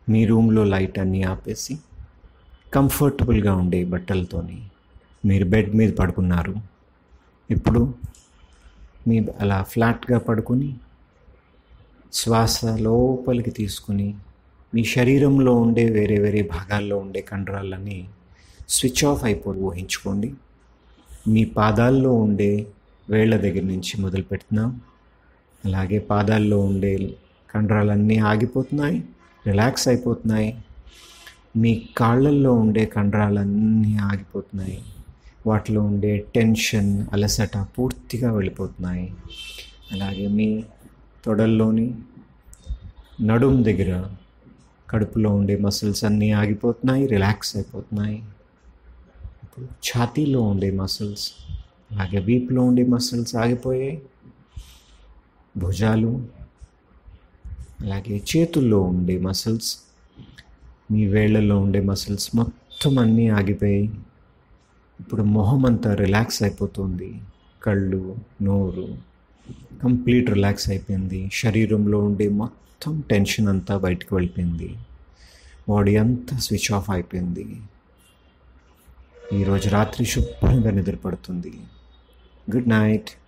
మీ రూమ్లో లైట్ అన్నీ ఆపేసి కంఫర్టబుల్గా ఉండే బట్టలతోని మీరు బెడ్ మీద పడుకున్నారు ఇప్పుడు మీ అలా ఫ్లాట్గా పడుకుని శ్వాస లోపలికి తీసుకుని మీ శరీరంలో ఉండే వేరే వేరే భాగాల్లో ఉండే కండరాలన్నీ స్విచ్ ఆఫ్ అయిపో ఊహించుకోండి మీ పాదాల్లో ఉండే వేళ్ళ దగ్గర నుంచి మొదలు పెడుతున్నాం అలాగే పాదాల్లో ఉండే కండరాలన్నీ ఆగిపోతున్నాయి రిలాక్స్ అయిపోతున్నాయి మీ కాళ్ళల్లో ఉండే కండరాలన్నీ ఆగిపోతున్నాయి వాటిలో ఉండే టెన్షన్ అలసట పూర్తిగా వెళ్ళిపోతున్నాయి అలాగే మీ తొడల్లోని నడుం దగ్గర కడుపులో ఉండే మసిల్స్ అన్నీ ఆగిపోతున్నాయి రిలాక్స్ అయిపోతున్నాయి ఇప్పుడు ఛాతీలో ఉండే మసిల్స్ అలాగే వీపులో ఉండే మసిల్స్ ఆగిపోయాయి భుజాలు అలాగే చేతుల్లో ఉండే మసిల్స్ మీ వేళ్ళల్లో ఉండే మసిల్స్ మొత్తం అన్నీ ఆగిపోయాయి ఇప్పుడు మొహం అంతా రిలాక్స్ అయిపోతుంది కళ్ళు నోరు కంప్లీట్ రిలాక్స్ అయిపోయింది శరీరంలో ఉండే మొత్తం టెన్షన్ అంతా బయటకు వెళ్ళిపోయింది బాడీ అంతా స్విచ్ ఆఫ్ అయిపోయింది ఈరోజు రాత్రి శుభ్రంగా నిద్రపడుతుంది గుడ్ నైట్